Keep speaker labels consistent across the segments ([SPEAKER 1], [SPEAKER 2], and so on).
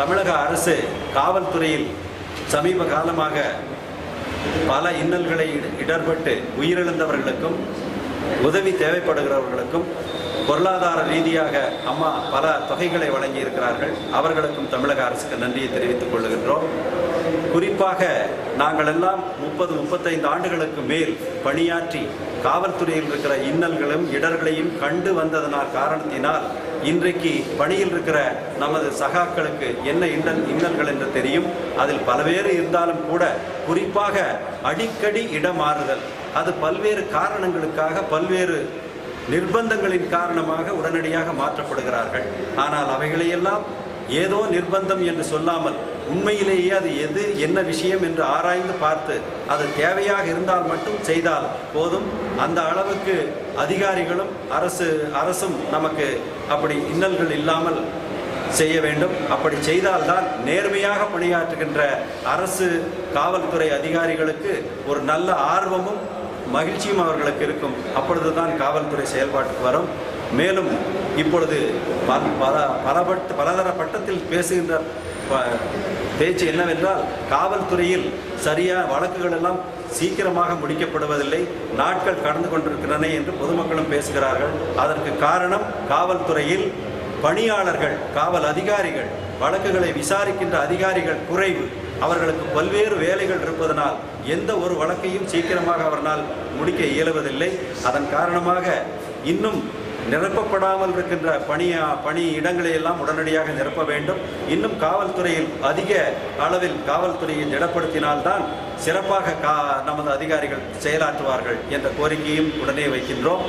[SPEAKER 1] தமிழக அரசு காவல்துறையில் சமீப காலமாக பல இன்னல்களை இட- இடர்பட்டு உயிரிழந்தவர்களுக்கும் உதவி தேவைப்படுகிறவர்களுக்கும் பொருளாதார ரீதியாக அம்மா பல தொகைகளை வழங்கி இருக்கிறார்கள் அவர்களுக்கும் தமிழக அரசுக்கு நன்றியை தெரிவித்துக் கொள்ளுகின்றோம் குறிப்பாக நாங்கள் எல்லாம் முப்பது முப்பத்தைந்து ஆண்டுகளுக்கு மேல் பணியாற்றி காவல்துறையில் இருக்கிற இன்னல்களும் இடர்களையும் கண்டு வந்ததனால் காரணத்தினால் இன்றைக்கு பணியில் இருக்கிற நமது சகாக்களுக்கு என்ன இன்னல் இன்னல்கள் என்று தெரியும் அதில் பல்வேறு இருந்தாலும் கூட குறிப்பாக அடிக்கடி இடமாறுதல் அது பல்வேறு காரணங்களுக்காக பல்வேறு நிர்பந்தங்களின் காரணமாக உடனடியாக மாற்றப்படுகிறார்கள் ஆனால் அவைகளையெல்லாம் ஏதோ நிர்பந்தம் என்று சொல்லாமல் உண்மையிலேயே அது எது என்ன விஷயம் என்று ஆராய்ந்து பார்த்து அது தேவையாக இருந்தால் மட்டும் செய்தால் போதும் அந்த அளவுக்கு அதிகாரிகளும் அரசு அரசும் நமக்கு அப்படி இன்னல்கள் இல்லாமல் செய்ய வேண்டும் அப்படி செய்தால்தான் நேர்மையாக பணியாற்றுகின்ற அரசு காவல்துறை அதிகாரிகளுக்கு ஒரு நல்ல ஆர்வமும் மகிழ்ச்சியும் அவர்களுக்கு இருக்கும் அப்பொழுதுதான் காவல்துறை செயல்பாட்டுக்கு வரும் மேலும் இப்பொழுது பல பல பலபட்ட பலதர பட்டத்தில் பேசுகின்ற ப- பேச்சு என்னவென்றால் காவல்துறையில் சரியா வழக்குகள் எல்லாம் சீக்கிரமாக முடிக்கப்படுவதில்லை நாட்கள் கடந்து கொண்டிருக்கின்றன என்று பொதுமக்களும் பேசுகிறார்கள் அதற்கு காரணம் காவல்துறையில் பணியாளர்கள் காவல் அதிகாரிகள் வழக்குகளை விசாரிக்கின்ற அதிகாரிகள் குறைவு அவர்களுக்கு பல்வேறு வேலைகள் இருப்பதனால் எந்த ஒரு வழக்கையும் சீக்கிரமாக அவர்களால் முடிக்க இயலுவதில்லை அதன் காரணமாக இன்னும் நிரப்பப்படாமல் இருக்கின்ற பணி பணி இடங்களை எல்லாம் உடனடியாக நிரப்ப வேண்டும் இன்னும் காவல்துறையில் அதிக அளவில் துறையை திடப்படுத்தினால்தான் சிறப்பாக கா நமது அதிகாரிகள் செயலாற்றுவார்கள் என்ற கோரிக்கையும் உடனே வைக்கின்றோம்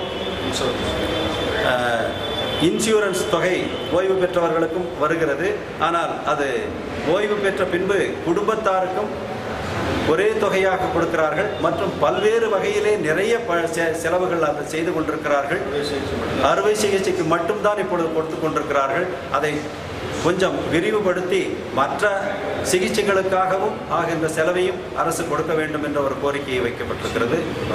[SPEAKER 1] அஹ், இன்சூரன்ஸ் தொகை ஓய்வு பெற்றவர்களுக்கும் வருகிறது ஆனால் அது ஓய்வு பெற்ற பின்பு குடும்பத்தாருக்கும் ஒரே தொகையாக கொடுக்கிறார்கள் மற்றும் பல்வேறு வகையிலே நிறைய ப செ- செலவுகள் அதை செய்து கொண்டிருக்கிறார்கள் அறுவை சிகிச்சைக்கு மட்டும்தான் இப்பொழுது கொடுத்து கொண்டிருக்கிறார்கள் அதை கொஞ்சம் விரிவுபடுத்தி மற்ற சிகிச்சைகளுக்காகவும் ஆகின்ற செலவையும் அரசு கொடுக்க வேண்டும் என்ற ஒரு கோரிக்கை வைக்கப்பட்டிருக்கிறது